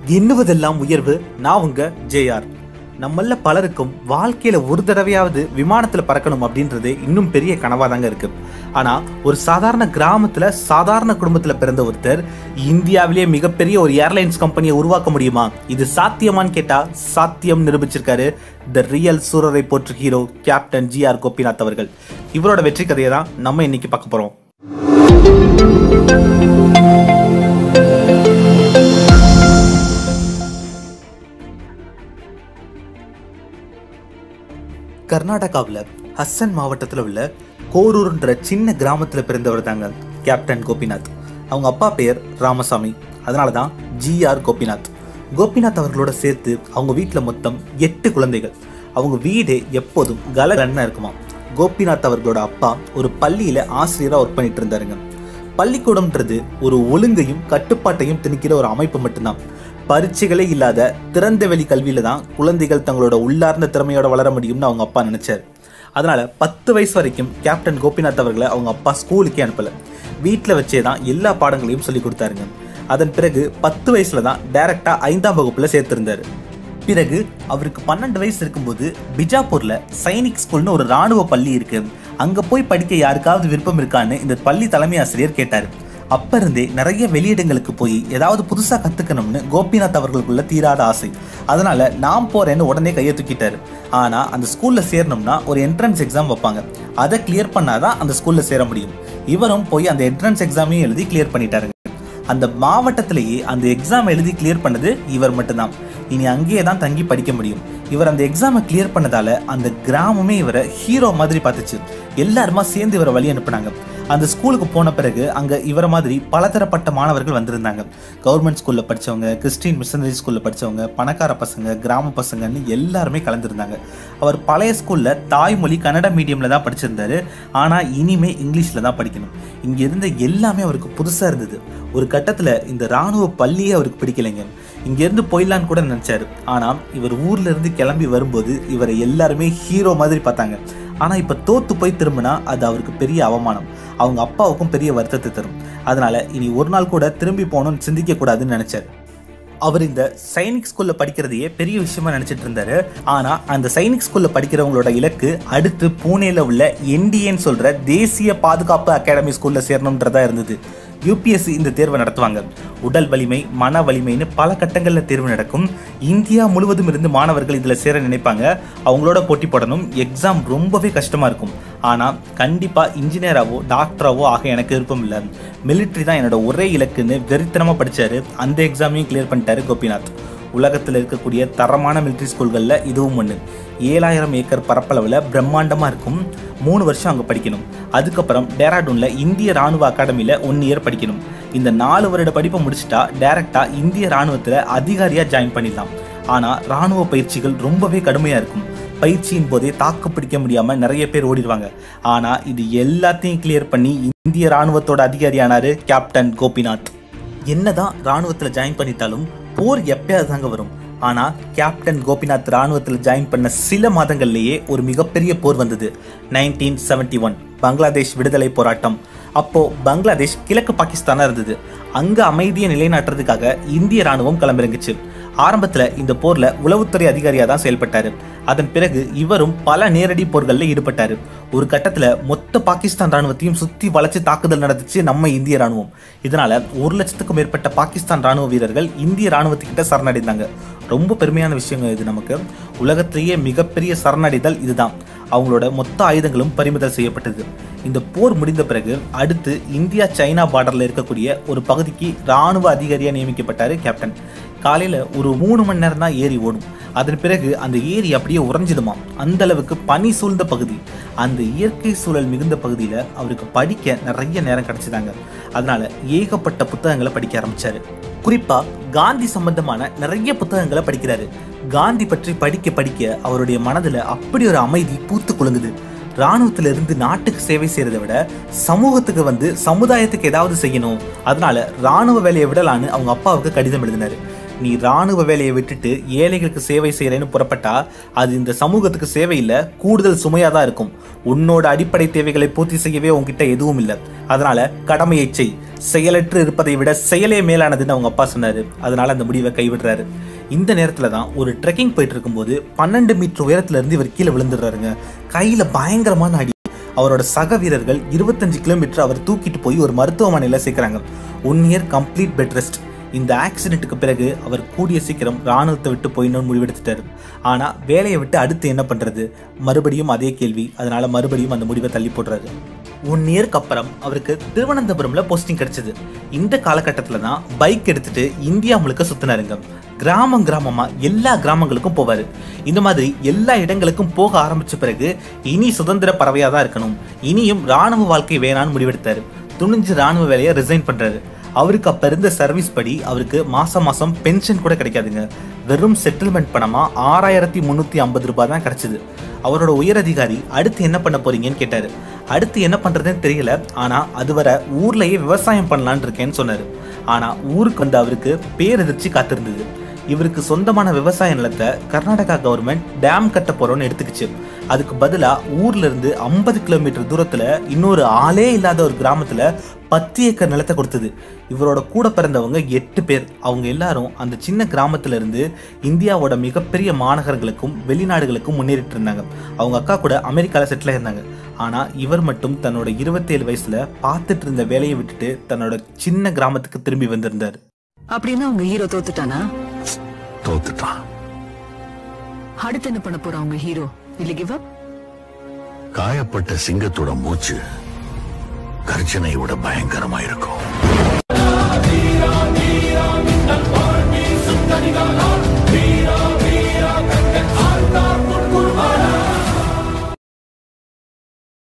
எண்ணுவதெல்லாம் உயர்வு நான் உங்க ஜேஆர் நம்மள பலருக்கும் வாழ்க்கையில ஒரு தடவையாவது விமானத்துல பறக்கணும் அப்படின்றது இன்னும் பெரிய கனவா தாங்க இருக்கு ஆனா ஒரு சாதாரண கிராமத்துல சாதாரண குடும்பத்துல பிறந்த ஒருத்தர் இந்தியாவிலேயே மிகப்பெரிய ஒரு ஏர்லைன்ஸ் கம்பெனியை உருவாக்க முடியுமா இது சாத்தியமான்னு கேட்டா சாத்தியம் நிரூபிச்சிருக்காரு த real Soorarai Pottru hero captain G R Gopinath அவர்கள் இவரோட வெற்றி கதையை தான் நம்ம இன்னைக்கு பார்க்க போறோம் கர்நாடகாவில் ஹஸ்ஸன் மாவட்டத்தில் உள்ள கோரூர்ன்ற சின்ன கிராமத்தில் பிறந்தவர் தாங்க கேப்டன் கோபிநாத் அவங்க அப்பா பெயர் ராமசாமி அதனால தான் ஜிஆர் கோபிநாத் கோபிநாத் அவர்களோட சேர்த்து அவங்க வீட்டில் மொத்தம் எட்டு குழந்தைகள் அவங்க வீடே எப்போதும் கலகலன்னு இருக்குமா கோபிநாத் அவர்களோட அப்பா ஒரு பள்ளியில் ஆசிரியராக ஒர்க் பண்ணிட்டு இருந்தாருங்க பள்ளிக்கூடம்ன்றது ஒரு ஒழுங்கையும் கட்டுப்பாட்டையும் திணிக்கிற ஒரு அமைப்பு மட்டும்தான் பரீட்சைகளே இல்லாத திறந்த வெளி கல்வியில தான் குழந்தைகள் தங்களோட உள்ளார்ந்த திறமையோட வளர முடியும்னு அவங்க அப்பா நினைச்சார் அதனால பத்து வயசு வரைக்கும் கேப்டன் கோபிநாத் அவர்களை அவங்க அப்பா ஸ்கூலுக்கே அனுப்பல வீட்டில் வச்சே தான் எல்லா பாடங்களையும் சொல்லி கொடுத்தாருங்க அதன் பிறகு பத்து வயசுல தான் டைரக்டா ஐந்தாம் வகுப்புல சேர்த்திருந்தாரு பிறகு அவருக்கு பன்னெண்டு வயசு இருக்கும்போது பிஜாப்பூர்ல சைனிக் ஸ்கூல்னு ஒரு ராணுவ பள்ளி இருக்கு அங்க போய் படிக்க யாருக்காவது விருப்பம் இருக்கான்னு இந்த பள்ளி தலைமை ஆசிரியர் கேட்டாரு அப்ப இருந்தே நிறைய வெளியிடங்களுக்கு போய் ஏதாவது புதுசா கத்துக்கணும்னு கோபிநாத் அவர்களுக்குள்ள தீராத ஆசை அதனால நான் போறேன்னு உடனே கையை தூக்கிட்டாரு ஆனா அந்த ஸ்கூல்ல சேரணும்னா ஒரு என்ட்ரன்ஸ் எக்ஸாம் வைப்பாங்க அதை கிளியர் பண்ணாதான் அந்த ஸ்கூல்ல சேர முடியும் இவரும் போய் அந்த என்ட்ரன்ஸ் எக்ஸாமையும் எழுதி கிளியர் பண்ணிட்டாருங்க அந்த மாவட்டத்திலேயே அந்த எக்ஸாம் எழுதி கிளியர் பண்ணது இவர் மட்டும்தான் இனி அங்கேயே தான் தங்கி படிக்க முடியும் இவர் அந்த எக்ஸாமை கிளியர் பண்ணதால அந்த கிராமமே இவரை ஹீரோ மாதிரி பார்த்துச்சு எல்லாருமா சேர்ந்து இவரை வழி அனுப்புனாங்க அந்த ஸ்கூலுக்கு போன பிறகு அங்க இவரை மாதிரி பலதரப்பட்ட மாணவர்கள் வந்திருந்தாங்க கவர்மெண்ட் ஸ்கூல்ல படிச்சவங்க கிறிஸ்டின் மிஷனரி ஸ்கூல்ல படிச்சவங்க பணக்கார பசங்க கிராம பசங்கன்னு எல்லாருமே கலந்துருந்தாங்க அவர் பழைய ஸ்கூல்ல தாய்மொழி கன்னட மீடியம்ல தான் படிச்சிருந்தாரு ஆனா இனிமே இங்கிலீஷ்ல தான் படிக்கணும் இங்க இருந்த எல்லாமே அவருக்கு புதுசா இருந்தது ஒரு கட்டத்துல இந்த ராணுவ பள்ளியே அவருக்கு பிடிக்கலைங்க இங்க இருந்து போயிடலான்னு கூட நினைச்சாரு ஆனா இவர் ஊர்ல இருந்து கிளம்பி வரும்போது இவரை எல்லாருமே ஹீரோ மாதிரி பார்த்தாங்க ஆனா இப்ப தோத்து போய் திரும்பினா அது அவருக்கு பெரிய அவமானம் அவங்க அப்பாவுக்கும் பெரிய வருத்தத்தை தரும் அதனால இனி ஒரு நாள் கூட திரும்பி போகணும்னு சிந்திக்க கூடாதுன்னு நினைச்சாரு அவர் இந்த சைனிக் ஸ்கூல்ல படிக்கிறதையே பெரிய விஷயமா நினைச்சிட்டு இருந்தாரு ஆனா அந்த சைனிக் ஸ்கூல்ல படிக்கிறவங்களோட இலக்கு அடுத்து பூனேல உள்ள என்டிஏன்னு சொல்ற தேசிய பாதுகாப்பு அகாடமி ஸ்கூல்ல சேரணும்ன்றதா இருந்தது யூபிஎஸ்சி இந்த தேர்வை நடத்துவாங்க உடல் வலிமை மன வலிமைன்னு பல கட்டங்களில் தேர்வு நடக்கும் இந்தியா முழுவதும் இருந்து மாணவர்கள் இதில் சேர நினைப்பாங்க அவங்களோட போட்டி போடணும் எக்ஸாம் ரொம்பவே கஷ்டமாக இருக்கும் ஆனால் கண்டிப்பாக இன்ஜினியராகவோ டாக்டராகவோ ஆக எனக்கு விருப்பம் இல்லை மிலிட்ரி தான் என்னோட ஒரே இலக்குன்னு வெறித்தனமாக படித்தார் அந்த எக்ஸாமையும் கிளியர் பண்ணிட்டாரு கோபிநாத் உலகத்தில் இருக்கக்கூடிய தரமான மிலிட்ரி ஸ்கூல்களில் இதுவும் ஒன்று ஏழாயிரம் ஏக்கர் பரப்பளவில் பிரம்மாண்டமாக இருக்கும் மூணு வருஷம் அங்கே படிக்கணும் அதுக்கப்புறம் டேராடூனில் இந்திய ராணுவ அகாடமியில் ஒன் இயர் படிக்கணும் இந்த நாலு வருட படிப்பை முடிச்சிட்டா டேரெக்டாக இந்திய ராணுவத்தில் அதிகாரியாக ஜாயின் பண்ணிடலாம் ஆனால் ராணுவ பயிற்சிகள் ரொம்பவே கடுமையாக இருக்கும் பயிற்சியின் போதே தாக்கு பிடிக்க முடியாமல் நிறைய பேர் ஓடிடுவாங்க ஆனால் இது எல்லாத்தையும் கிளியர் பண்ணி இந்திய ராணுவத்தோட அதிகாரியானாரு கேப்டன் கோபிநாத் என்னதான் ராணுவத்தில் ஜாயின் பண்ணிட்டாலும் போர் எப்பயாவது தாங்க வரும் ஆனா கேப்டன் கோபிநாத் ராணுவத்தில் ஜாயின் பண்ண சில மாதங்கள்லேயே ஒரு மிகப்பெரிய போர் வந்தது நைன்டீன் செவன்டி ஒன் பங்களாதேஷ் விடுதலை போராட்டம் அப்போ பங்களாதேஷ் கிழக்கு பாகிஸ்தானா இருந்தது அங்க அமைதியை நிலைநாட்டுறதுக்காக இந்திய ராணுவம் களமிறங்குச்சு ஆரம்பத்துல இந்த போர்ல உளவுத்துறை அதிகாரியா தான் செயல்பட்டாரு அதன் பிறகு இவரும் பல நேரடி போர்களில் ஈடுபட்டாரு ஒரு கட்டத்துல மொத்த பாகிஸ்தான் ராணுவத்தையும் சுத்தி வளைச்சு தாக்குதல் நடந்துச்சு நம்ம இந்திய ராணுவம் இதனால ஒரு லட்சத்துக்கும் மேற்பட்ட பாகிஸ்தான் ராணுவ வீரர்கள் இந்திய ராணுவத்துக்கிட்ட சரணடைந்தாங்க ரொம்ப பெருமையான விஷயங்க இது நமக்கு உலகத்திலேயே மிகப்பெரிய சரணடைதல் இதுதான் அவங்களோட மொத்த ஆயுதங்களும் பறிமுதல் செய்யப்பட்டது இந்த போர் முடிந்த பிறகு அடுத்து இந்தியா சைனா பார்டர்ல இருக்கக்கூடிய ஒரு பகுதிக்கு ராணுவ அதிகாரியா நியமிக்கப்பட்டாரு கேப்டன் காலையில ஒரு மூணு மணி நேரம் தான் ஏரி ஓடும் அதன் பிறகு அந்த ஏரி அப்படியே உறைஞ்சிடுமாம் அந்த அளவுக்கு பனி சூழ்ந்த பகுதி அந்த இயற்கை சூழல் மிகுந்த பகுதியில அவருக்கு படிக்க நிறைய நேரம் கிடைச்சிதாங்க அதனால ஏகப்பட்ட புத்தகங்களை படிக்க ஆரம்பிச்சாரு குறிப்பா காந்தி சம்பந்தமான நிறைய புத்தகங்களை படிக்கிறாரு காந்தி பற்றி படிக்க படிக்க அவருடைய மனதுல அப்படி ஒரு அமைதி பூத்து குலுங்குது ராணுவத்துல இருந்து நாட்டுக்கு சேவை செய்யறதை விட சமூகத்துக்கு வந்து சமுதாயத்துக்கு ஏதாவது செய்யணும் அதனால ராணுவ வேலையை விடலான்னு அவங்க அப்பாவுக்கு கடிதம் எழுதினாரு நீ ராணுவ வேலையை விட்டுட்டு ஏழைகளுக்கு சேவை செய்யறேன்னு புறப்பட்டா அது இந்த சமூகத்துக்கு சேவை இல்ல கூடுதல் சுமையா தான் இருக்கும் உன்னோட அடிப்படை தேவைகளை பூர்த்தி செய்யவே உன்கிட்ட எதுவும் இல்லை அதனால கடமையை செய் செயலற்று இருப்பதை விட செயலே மேலானதுன்னு அவங்க அப்பா சொன்னாரு அதனால அந்த முடிவை கைவிடுறாரு இந்த நேரத்துல தான் ஒரு ட்ரெக்கிங் போயிட்டு இருக்கும்போது பன்னெண்டு மீட்டர் உயரத்துல இருந்து இவர் கீழே விழுந்துடுறாருங்க கையில பயங்கரமான அடி அவரோட சக வீரர்கள் இருபத்தஞ்சு கிலோமீட்டர் அவர் தூக்கிட்டு போய் ஒரு மருத்துவமனையில சேர்க்குறாங்க one year complete bed rest இந்த ஆக்சிடென்ட்டுக்கு பிறகு அவர் கூடிய சீக்கிரம் ராணுவத்தை விட்டு போயிடணும்னு முடிவெடுத்துட்டாரு ஆனா வேலையை விட்டு அடுத்து என்ன பண்றது மறுபடியும் அதே கேள்வி அதனால மறுபடியும் அந்த முடிவை தள்ளி போடுறாரு ஒன் இயர்க்கு அப்புறம் அவருக்கு திருவனந்தபுரம்ல போஸ்டிங் கிடைச்சது இந்த காலகட்டத்துல தான் பைக் எடுத்துட்டு இந்தியா முழுக்க சுத்தினாருங்க கிராமம் கிராமமா எல்லா கிராமங்களுக்கும் போவாரு இந்த மாதிரி எல்லா இடங்களுக்கும் போக ஆரம்பிச்ச பிறகு இனி சுதந்திர பறவையா தான் இருக்கணும் இனியும் ராணுவ வாழ்க்கை வேணான்னு முடிவெடுத்தாரு துணிஞ்சு ராணுவ வேலையை ரிசைன் பண்றாரு அவருக்கு அப்ப இருந்த சர்வீஸ் படி அவருக்கு மாசம் மாசம் பென்ஷன் கூட கிடைக்காதுங்க வெறும் செட்டில்மெண்ட் பணமா ஆறாயிரத்தி முந்நூற்றி ஐம்பது ரூபாய் தான் கிடைச்சது அவரோட உயரதிகாரி அடுத்து என்ன பண்ண போறீங்கன்னு கேட்டாரு அடுத்து என்ன பண்றதுன்னு தெரியல ஆனா அதுவரை ஊர்லயே விவசாயம் பண்ணலான்னு இருக்கேன்னு சொன்னாரு ஆனா ஊருக்கு வந்து அவருக்கு பேரெதிர்ச்சி காத்திருந்தது இவருக்கு சொந்தமான விவசாய நிலத்தை கர்நாடகா கவர்மெண்ட் டேம் கட்ட போறோம்னு எடுத்துக்கிச்சு அதுக்கு பதிலா ஊர்ல இருந்து ஐம்பது கிலோமீட்டர் தூரத்துல இன்னொரு ஆளே இல்லாத ஒரு கிராமத்துல பத்து ஏக்கர் நிலத்தை கொடுத்தது இவரோட கூட பிறந்தவங்க எட்டு பேர் அவங்க எல்லாரும் அந்த சின்ன கிராமத்துல இருந்து இந்தியாவோட மிகப்பெரிய மாநகரங்களுக்கும் வெளிநாடுகளுக்கும் முன்னேறிட்டு இருந்தாங்க அவங்க அக்கா கூட அமெரிக்கால செட்டில் ஆயிருந்தாங்க ஆனா இவர் மட்டும் தன்னோட இருபத்தேழு வயசுல பார்த்துட்டு இருந்த வேலையை விட்டுட்டு தன்னோட சின்ன கிராமத்துக்கு திரும்பி வந்திருந்தார் அப்படின்னா உங்க ஹீரோ தோத்துட்டானா தோத்துட்டான் அடுத்து என்ன பண்ண போறான் உங்க ஹீரோ இல்ல கிவ் அப் காயப்பட்ட சிங்கத்தோட மூச்சு கர்ஜனை விட பயங்கரமா இருக்கும்